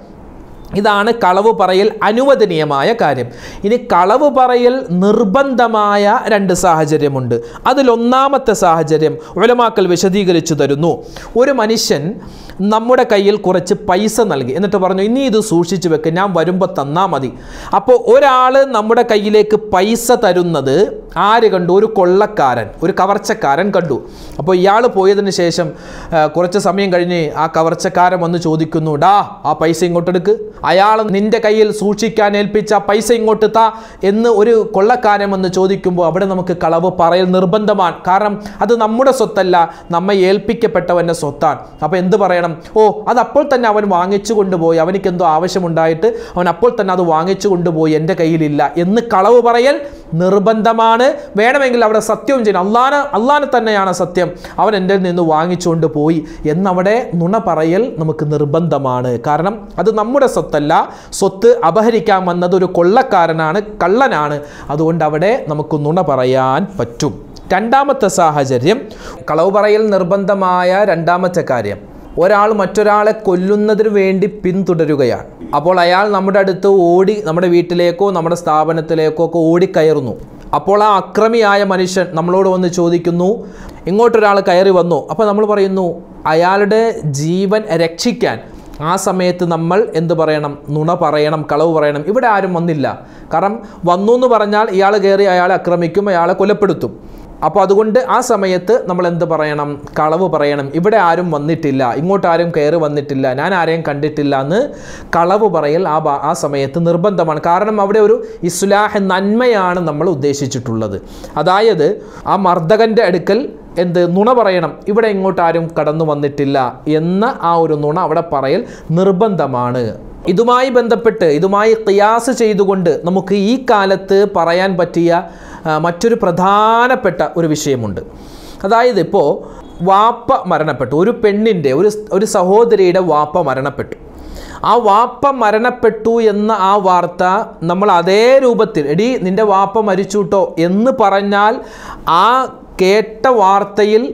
ഇതാണ് കളവ് പറയൽ അനുവദനീയമായ കാര്യം ഇനി കളവ് പറയൽ നിർബന്ധമായ രണ്ട് സാഹചര്യമുണ്ട് അതിലൊന്നാമത്തെ സാഹചര്യം ഉലമാക്കൽ വിശദീകരിച്ചു തരുന്നു ഒരു മനുഷ്യൻ നമ്മുടെ കയ്യിൽ കുറച്ച് പൈസ നൽകി എന്നിട്ട് പറഞ്ഞു ഇനി ഇത് സൂക്ഷിച്ചു വെക്ക് ഞാൻ വരുമ്പോൾ തന്നാൽ മതി അപ്പോൾ ഒരാൾ നമ്മുടെ കയ്യിലേക്ക് പൈസ തരുന്നത് ആര് കണ്ടു ഒരു കൊള്ളക്കാരൻ ഒരു കവർച്ചക്കാരൻ കണ്ടു അപ്പോൾ ഇയാൾ പോയതിന് ശേഷം ആ, കുറച്ച് സമയം കഴിഞ്ഞ് ആ കവർച്ചക്കാരൻ വന്ന് ചോദിക്കുന്നു ഡാ ആ പൈസ ഇങ്ങോട്ടെടുക്ക് അയാൾ നിന്റെ കയ്യിൽ സൂക്ഷിക്കാൻ ഏൽപ്പിച്ച ആ പൈസ ഇങ്ങോട്ട് താ എന്ന് ഒരു കൊള്ളക്കാരൻ വന്ന് ചോദിക്കുമ്പോൾ അവിടെ നമുക്ക് കളവ് പറയൽ നിർബന്ധമാണ് കാരണം അത് നമ്മുടെ സ്വത്തല്ല നമ്മെ ഏൽപ്പിക്കപ്പെട്ടവൻ്റെ സ്വത്താണ് അപ്പോൾ എന്ത് പറയണം ഓ അത് അപ്പോൾ തന്നെ അവൻ വാങ്ങിച്ചു കൊണ്ടുപോയി അവനിക്ക് എന്തോ ആവശ്യമുണ്ടായിട്ട് അവൻ അപ്പോൾ തന്നെ അത് വാങ്ങിച്ചു കൊണ്ടുപോയി എൻ്റെ കയ്യിലില്ല എന്ന് കളവ് പറയൽ നിർബന്ധമാണ് വേണമെങ്കിൽ അവിടെ സത്യവും ചെയ്യണം അള്ളാന അള്ളാനെ തന്നെയാണ് സത്യം അവൻ എൻ്റെ നിന്ന് വാങ്ങിച്ചുകൊണ്ട് പോയി എന്നവിടെ നുണ പറയൽ നമുക്ക് നിർബന്ധമാണ് കാരണം അത് നമ്മുടെ സ്വത്തല്ല സ്വത്ത് അപഹരിക്കാൻ വന്നത് ഒരു കൊള്ളക്കാരനാണ് കള്ളനാണ് അതുകൊണ്ട് അവിടെ നമുക്ക് നുണ പറയാൻ പറ്റും രണ്ടാമത്തെ സാഹചര്യം കളവ് പറയൽ നിർബന്ധമായ രണ്ടാമത്തെ കാര്യം ഒരാൾ മറ്റൊരാളെ കൊല്ലുന്നതിന് വേണ്ടി പിന്തുടരുകയാണ് അപ്പോൾ അയാൾ നമ്മുടെ അടുത്ത് ഓടി നമ്മുടെ വീട്ടിലേക്കോ നമ്മുടെ സ്ഥാപനത്തിലേക്കോ ഒക്കെ ഓടിക്കയറുന്നു അപ്പോൾ ആ അക്രമിയായ മനുഷ്യൻ നമ്മളോട് വന്ന് ചോദിക്കുന്നു ഇങ്ങോട്ടൊരാൾ കയറി വന്നു അപ്പോൾ നമ്മൾ പറയുന്നു അയാളുടെ ജീവൻ രക്ഷിക്കാൻ ആ സമയത്ത് നമ്മൾ എന്ത് പറയണം നുണ പറയണം കളവ് പറയണം ഇവിടെ ആരും വന്നില്ല കാരണം വന്നു എന്ന് പറഞ്ഞാൽ ഇയാൾ കയറി അയാളെ ആക്രമിക്കും അയാളെ കൊലപ്പെടുത്തും അപ്പോൾ അതുകൊണ്ട് ആ സമയത്ത് നമ്മൾ എന്ത് പറയണം കളവ് പറയണം ഇവിടെ ആരും വന്നിട്ടില്ല ഇങ്ങോട്ട് ആരും കയറി വന്നിട്ടില്ല ഞാൻ ആരെയും കണ്ടിട്ടില്ല എന്ന് കളവ് പറയൽ ആ ഭാ- ആ സമയത്ത് നിർബന്ധമാണ് കാരണം അവിടെ ഒരു ഇസ്ലാഹ് നന്മയാണ് നമ്മൾ ഉദ്ദേശിച്ചിട്ടുള്ളത് അതായത് ആ മർദ്ദകൻ്റെ അടുക്കൽ എന്ത് നുണ പറയണം ഇവിടെ ഇങ്ങോട്ട് ആരും കടന്നു വന്നിട്ടില്ല എന്ന ആ ഒരു നുണ അവിടെ പറയൽ നിർബന്ധമാണ് ഇതുമായി ബന്ധപ്പെട്ട് ഇതുമായി ഖിയാസ് ചെയ്തുകൊണ്ട് നമുക്ക് ഈ കാലത്ത് പറയാൻ പറ്റിയ ആ, മറ്റൊരു പ്രധാനപ്പെട്ട ഒരു വിഷയമുണ്ട് അതായത് ഇപ്പോൾ വാപ്പ മരണപ്പെട്ടു ഒരു പെണ്ണിൻ്റെ ഒരു ഒരു സഹോദരിയുടെ വാപ്പ മരണപ്പെട്ടു ആ വാപ്പ മരണപ്പെട്ടു എന്ന ആ വാർത്ത നമ്മൾ അതേ രൂപത്തിൽ എടി നിന്റെ വാപ്പ മരിച്ചു കേട്ടോ എന്ന് പറഞ്ഞാൽ ആ കേട്ട വാർത്തയിൽ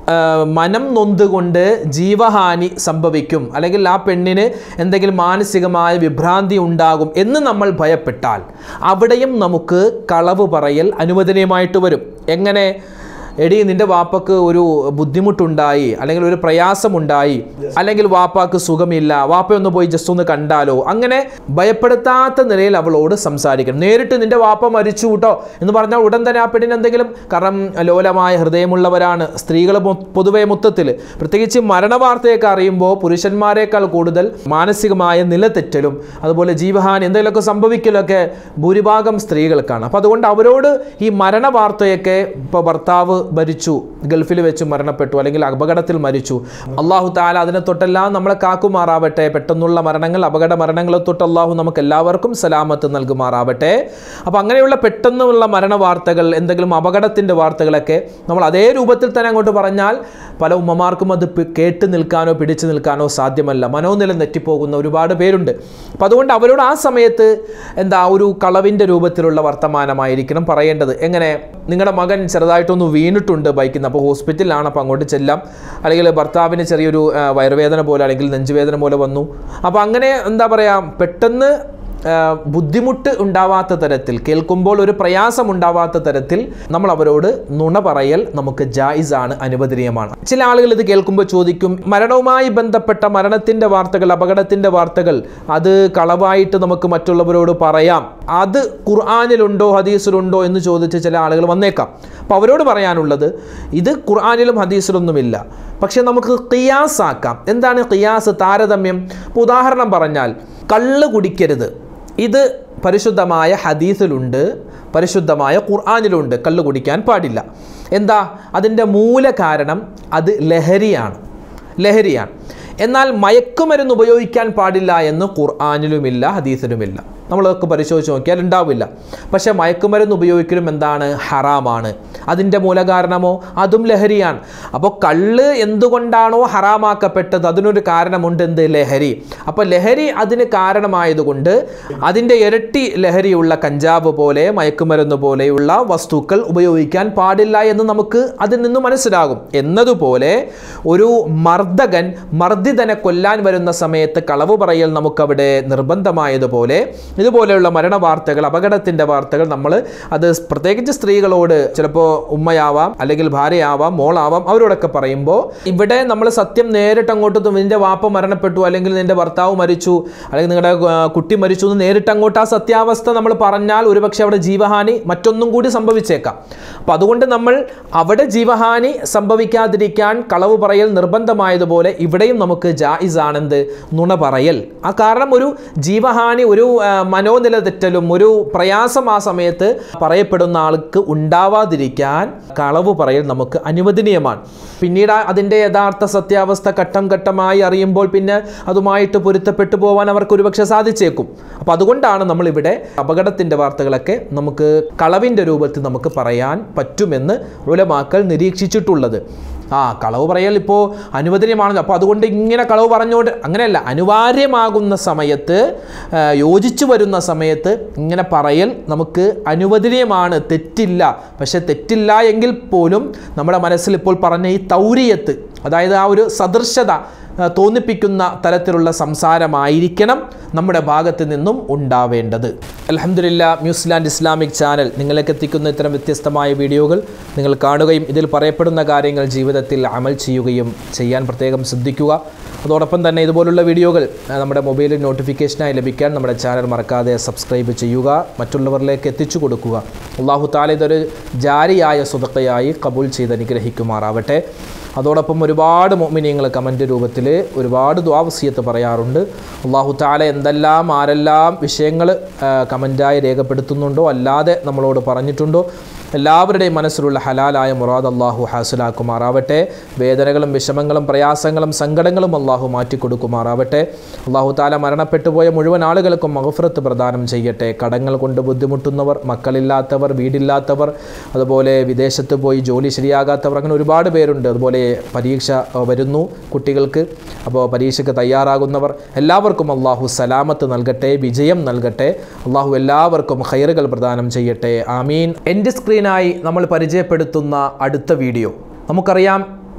ആ, മനം നൊന്തുകൊണ്ട് ജീവഹാനി സംഭവിക്കും അല്ലെങ്കിൽ ആ പെണ്ണിന് എന്തെങ്കിലും മാനസികമായ വിഭ്രാന്തി ഉണ്ടാകും എന്ന് നമ്മൾ ഭയപ്പെട്ടാൽ അവിടെയും നമുക്ക് കളവ് പറയൽ അനുവദനീയമായിട്ട് വരും എങ്ങനെ എടി നിന്റെ വാപ്പക്ക് ഒരു ബുദ്ധിമുട്ടുണ്ടായി അല്ലെങ്കിൽ ഒരു പ്രയാസമുണ്ടായി അല്ലെങ്കിൽ വാപ്പാക്ക് സുഖമില്ല വാപ്പയൊന്ന് പോയി ജസ്റ്റ് ഒന്ന് കണ്ടാലോ അങ്ങനെ ഭയപ്പെടുത്താത്ത നിലയിൽ അവളോട് സംസാരിക്കണം നേരിട്ട് നിന്റെ വാപ്പ മരിച്ചു കൂട്ടോ എന്ന് പറഞ്ഞാൽ ഉടൻ തന്നെ ആ പെണ്ണിന് എന്തെങ്കിലും കാരണം ലോലമായ ഹൃദയമുള്ളവരാണ് സ്ത്രീകൾ പൊതുവെ മൊത്തത്തിൽ പ്രത്യേകിച്ച് മരണവാർത്തയൊക്കെ അറിയുമ്പോൾ പുരുഷന്മാരെക്കാൾ കൂടുതൽ മാനസികമായ നിലതെറ്റലും അതുപോലെ ജീവഹാനി എന്തെങ്കിലുമൊക്കെ സംഭവിക്കലൊക്കെ ഭൂരിഭാഗം സ്ത്രീകൾക്കാണ് അപ്പോൾ അതുകൊണ്ട് അവരോട് ഈ മരണവാർത്തയൊക്കെ ഇപ്പോൾ ഭർത്താവ് മരിച്ചു ഗൾഫിൽ വെച്ച് മരണപ്പെട്ടു അല്ലെങ്കിൽ അപകടത്തിൽ മരിച്ചു അള്ളാഹു താല അതിനെ തൊട്ടെല്ലാം നമ്മളെ കാക്കുമാറാവട്ടെ പെട്ടെന്നുള്ള മരണങ്ങൾ അപകട മരണങ്ങളെ തൊട്ട് അള്ളാഹു നമുക്ക് എല്ലാവർക്കും സലാമത്ത് നൽകുമാറാവട്ടെ അപ്പോൾ അങ്ങനെയുള്ള പെട്ടെന്നുള്ള മരണ വാർത്തകൾ എന്തെങ്കിലും അപകടത്തിൻ്റെ വാർത്തകളൊക്കെ നമ്മൾ അതേ രൂപത്തിൽ തന്നെ അങ്ങോട്ട് പറഞ്ഞാൽ പല ഉമ്മമാർക്കും അത് പി- കേട്ട് നിൽക്കാനോ പിടിച്ചു നിൽക്കാനോ സാധ്യമല്ല മനോനില തെറ്റിപ്പോകുന്ന ഒരുപാട് പേരുണ്ട് അപ്പം അതുകൊണ്ട് അവരോട് ആ സമയത്ത് എന്താ ഒരു കളവിൻ്റെ രൂപത്തിലുള്ള വർത്തമാനമായിരിക്കണം പറയേണ്ടത് എങ്ങനെ നിങ്ങളുടെ മകൻ ചെറുതായിട്ടൊന്ന് വീണിട്ടുണ്ട് ബൈക്കിൽ നിന്ന് അപ്പോൾ ഹോസ്പിറ്റലിലാണ് അപ്പോൾ അങ്ങോട്ട് ചെല്ലാം അല്ലെങ്കിൽ ഭർത്താവിന് ചെറിയൊരു ആ, വയറുവേദന പോലെ അല്ലെങ്കിൽ നെഞ്ചുവേദന പോലെ വന്നു അപ്പോൾ അങ്ങനെ എന്താ പറയുക പെട്ടെന്ന് ആ, ബുദ്ധിമുട്ട് ഉണ്ടാവാത്ത തരത്തിൽ കേൾക്കുമ്പോൾ ഒരു പ്രയാസം ഉണ്ടാവാത്ത തരത്തിൽ നമ്മൾ അവരോട് നുണ പറയൽ നമുക്ക് ജായിസാണ് അനുവദനീയമാണ് ചില ആളുകൾ ഇത് കേൾക്കുമ്പോൾ ചോദിക്കും മരണവുമായി ബന്ധപ്പെട്ട മരണത്തിൻ്റെ വാർത്തകൾ അപകടത്തിൻ്റെ വാർത്തകൾ അത് കളവായിട്ട് നമുക്ക് മറ്റുള്ളവരോട് പറയാം അത് ഖുർആാനിലുണ്ടോ ഹദീസിലുണ്ടോ എന്ന് ചോദിച്ച് ചില ആളുകൾ വന്നേക്കാം അപ്പോൾ അവരോട് പറയാനുള്ളത് ഇത് ഖുർആാനിലും ഹദീസിലൊന്നുമില്ല പക്ഷേ നമുക്ക് ഖിയാസ് ആക്കാം എന്താണ് ഖിയാസ് താരതമ്യം ഇപ്പോൾ ഉദാഹരണം പറഞ്ഞാൽ കള്ള് കുടിക്കരുത് ഇത് പരിശുദ്ധമായ ഹദീസിലുണ്ട് പരിശുദ്ധമായ ഖുർആാനിലുണ്ട് കള്ള് കുടിക്കാൻ പാടില്ല എന്താ അതിൻ്റെ മൂല കാരണം അത് ലഹരിയാണ് ലഹരിയാണ് എന്നാൽ മയക്കുമരുന്ന് ഉപയോഗിക്കാൻ പാടില്ല എന്ന് ഖുർആാനിലുമില്ല ഹദീസിലുമില്ല നമ്മളൊക്കെ പരിശോധിച്ച് നോക്കിയാൽ ഉണ്ടാവില്ല പക്ഷേ മയക്കുമരുന്ന് ഉപയോഗിക്കലും എന്താണ് ഹറാമാണ് അതിൻ്റെ മൂലകാരണമോ അതും ലഹരിയാണ് അപ്പോൾ കള്ള് എന്തുകൊണ്ടാണോ ഹറാമാക്കപ്പെട്ടത് അതിനൊരു കാരണമുണ്ട് എന്ത് ലഹരി അപ്പോൾ ലഹരി അതിന് കാരണമായതുകൊണ്ട് അതിൻ്റെ ഇരട്ടി ലഹരിയുള്ള കഞ്ചാവ് പോലെ മയക്കുമരുന്ന് പോലെയുള്ള വസ്തുക്കൾ ഉപയോഗിക്കാൻ പാടില്ല എന്ന് നമുക്ക് അതിൽ നിന്ന് മനസ്സിലാകും എന്നതുപോലെ ഒരു മർദ്ദകൻ മർദ്ദിതനെ കൊല്ലാൻ വരുന്ന സമയത്ത് കളവ് പറയൽ നമുക്കവിടെ നിർബന്ധമായതുപോലെ ഇതുപോലെയുള്ള മരണ വാർത്തകൾ അപകടത്തിൻ്റെ വാർത്തകൾ നമ്മൾ അത് പ്രത്യേകിച്ച് സ്ത്രീകളോട് ചിലപ്പോൾ ഉമ്മയാവാം അല്ലെങ്കിൽ ഭാര്യയാവാം മോളാവാം അവരോടൊക്കെ പറയുമ്പോൾ ഇവിടെ നമ്മൾ സത്യം നേരിട്ട് അങ്ങോട്ട് തു- നിന്റെ വാപ്പ മരണപ്പെട്ടു അല്ലെങ്കിൽ നിന്റെ ഭർത്താവ് മരിച്ചു അല്ലെങ്കിൽ നിങ്ങളുടെ ആ, കുട്ടി മരിച്ചു എന്ന് നേരിട്ട് അങ്ങോട്ട് ആ സത്യാവസ്ഥ നമ്മൾ പറഞ്ഞാൽ ഒരുപക്ഷെ അവിടെ ജീവഹാനി മറ്റൊന്നും കൂടി സംഭവിച്ചേക്കാം അപ്പോൾ അതുകൊണ്ട് നമ്മൾ അവിടെ ജീവഹാനി സംഭവിക്കാതിരിക്കാൻ കളവ് പറയൽ നിർബന്ധമായതുപോലെ ഇവിടെയും നമുക്ക് ജായിസ് ആണെന്ത് നുണ പറയൽ ആ കാരണം ഒരു ജീവഹാനി ഒരു ആ, മനോനില തെറ്റലും ഒരു പ്രയാസം ആ സമയത്ത് പറയപ്പെടുന്ന ആൾക്ക് ഉണ്ടാവാതിരിക്കാൻ കളവ് പറയൽ നമുക്ക് അനുവദനീയമാണ് പിന്നീട് ആ- അതിൻ്റെ യഥാർത്ഥ സത്യാവസ്ഥ ഘട്ടം ഘട്ടമായി അറിയുമ്പോൾ പിന്നെ അതുമായിട്ട് പൊരുത്തപ്പെട്ടു പോകാൻ അവർക്ക് ഒരുപക്ഷെ സാധിച്ചേക്കും അപ്പോൾ അതുകൊണ്ടാണ് നമ്മളിവിടെ അപകടത്തിൻ്റെ വാർത്തകളൊക്കെ നമുക്ക് കളവിൻ്റെ രൂപത്തിൽ നമുക്ക് പറയാൻ പറ്റുമെന്ന് ഉലമാക്കൾ നിരീക്ഷിച്ചിട്ടുള്ളത് ആ കളവ് പറയൽ ഇപ്പോൾ അനുവദനീയമാണല്ലോ അപ്പോൾ അതുകൊണ്ട് ഇങ്ങനെ കളവ് പറഞ്ഞുകൊണ്ട് അങ്ങനെയല്ല അനിവാര്യമാകുന്ന സമയത്ത് ആ, യോജിച്ചു വരുന്ന സമയത്ത് ഇങ്ങനെ പറയൽ നമുക്ക് അനുവദനീയമാണ് തെറ്റില്ല പക്ഷെ തെറ്റില്ല എങ്കിൽ പോലും നമ്മുടെ മനസ്സിൽ ഇപ്പോൾ പറഞ്ഞ ഈ തൗരിയത്ത് അതായത് ആ ഒരു സദൃശത ആ, തോന്നിപ്പിക്കുന്ന തരത്തിലുള്ള സംസാരമായിരിക്കണം നമ്മുടെ ഭാഗത്ത് നിന്നും ഉണ്ടാവേണ്ടത് അലഹമില്ല ന്യൂസിലാൻഡ് ഇസ്ലാമിക് ചാനൽ നിങ്ങളിലേക്ക് എത്തിക്കുന്ന ഇത്തരം വ്യത്യസ്തമായ വീഡിയോകൾ നിങ്ങൾ കാണുകയും ഇതിൽ പറയപ്പെടുന്ന കാര്യങ്ങൾ ജീവിതത്തിൽ അമൽ ചെയ്യുകയും ചെയ്യാൻ പ്രത്യേകം ശ്രദ്ധിക്കുക അതോടൊപ്പം തന്നെ ഇതുപോലുള്ള വീഡിയോകൾ ആ, നമ്മുടെ മൊബൈലിൽ നോട്ടിഫിക്കേഷനായി ലഭിക്കാൻ നമ്മുടെ ചാനൽ മറക്കാതെ സബ്സ്ക്രൈബ് ചെയ്യുക മറ്റുള്ളവരിലേക്ക് എത്തിച്ചു കൊടുക്കുക അള്ളാഹു താല ഇതൊരു ജാരിയായ സുതക്കയായി കബൂൽ ചെയ്ത് അനുഗ്രഹിക്കുമാറാവട്ടെ അതോടൊപ്പം ഒരുപാട് മോമിനിയങ്ങൾ കമൻറ്റ് രൂപത്തിൽ ഒരുപാട് ദ്വാവസ്യത്ത് പറയാറുണ്ട് അള്ളാഹു താല എന്തെല്ലാം ആരെല്ലാം വിഷയങ്ങൾ കമൻറ്റായി രേഖപ്പെടുത്തുന്നുണ്ടോ അല്ലാതെ നമ്മളോട് പറഞ്ഞിട്ടുണ്ടോ എല്ലാവരുടെയും മനസ്സിലുള്ള ഹലാലായ മുറാദ് അള്ളാഹു ഹാസിലാക്കുമാറാവട്ടെ വേദനകളും വിഷമങ്ങളും പ്രയാസങ്ങളും സങ്കടങ്ങളും അള്ളാഹു മാറ്റിക്കൊടുക്കുമാറാവട്ടെ അള്ളാഹു താല മരണപ്പെട്ടു പോയ മുഴുവൻ ആളുകൾക്കും മഹഫറത്ത് പ്രദാനം ചെയ്യട്ടെ കടങ്ങൾ കൊണ്ട് ബുദ്ധിമുട്ടുന്നവർ മക്കളില്ലാത്തവർ വീടില്ലാത്തവർ അതുപോലെ വിദേശത്ത് പോയി ജോലി ശരിയാകാത്തവർ അങ്ങനെ ഒരുപാട് പേരുണ്ട് അതുപോലെ പരീക്ഷ അഹ്, വരുന്നു കുട്ടികൾക്ക് അപ്പോൾ പരീക്ഷയ്ക്ക് തയ്യാറാകുന്നവർ എല്ലാവർക്കും അള്ളാഹു സലാമത്ത് നൽകട്ടെ വിജയം നൽകട്ടെ അള്ളാഹു എല്ലാവർക്കും ഹൈറുകൾ പ്രദാനം ചെയ്യട്ടെ ആമീൻ എൻ്റെ സ്ക്രീനായി നമ്മൾ പരിചയപ്പെടുത്തുന്ന അടുത്ത വീഡിയോ നമുക്കറിയാം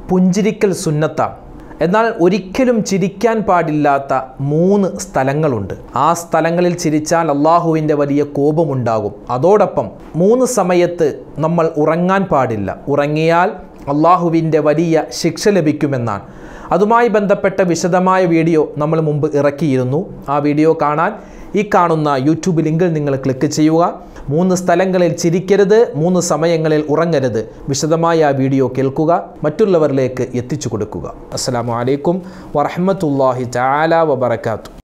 പുഞ്ചിരിക്കൽ സുന്നത്താണ് എന്നാൽ ഒരിക്കലും ചിരിക്കാൻ പാടില്ലാത്ത മൂന്ന് സ്ഥലങ്ങളുണ്ട് ആ സ്ഥലങ്ങളിൽ ചിരിച്ചാൽ അള്ളാഹുവിൻ്റെ വലിയ കോപമുണ്ടാകും അതോടൊപ്പം മൂന്ന് സമയത്ത് നമ്മൾ ഉറങ്ങാൻ പാടില്ല ഉറങ്ങിയാൽ അള്ളാഹുവിൻ്റെ വലിയ ശിക്ഷ ലഭിക്കുമെന്നാണ് അതുമായി ബന്ധപ്പെട്ട വിശദമായ വീഡിയോ നമ്മൾ മുമ്പ് ഇറക്കിയിരുന്നു ആ വീഡിയോ കാണാൻ ഈ കാണുന്ന യൂട്യൂബ് ലിങ്കിൽ നിങ്ങൾ ക്ലിക്ക് ചെയ്യുക മൂന്ന് സ്ഥലങ്ങളിൽ ചിരിക്കരുത് മൂന്ന് സമയങ്ങളിൽ ഉറങ്ങരുത് വിശദമായ ആ വീഡിയോ കേൾക്കുക മറ്റുള്ളവരിലേക്ക് എത്തിച്ചു കൊടുക്കുക അസ്സാം വലൈക്കും വറഹമത്തല്ലാഹി ചാല വബർക്കാത്തു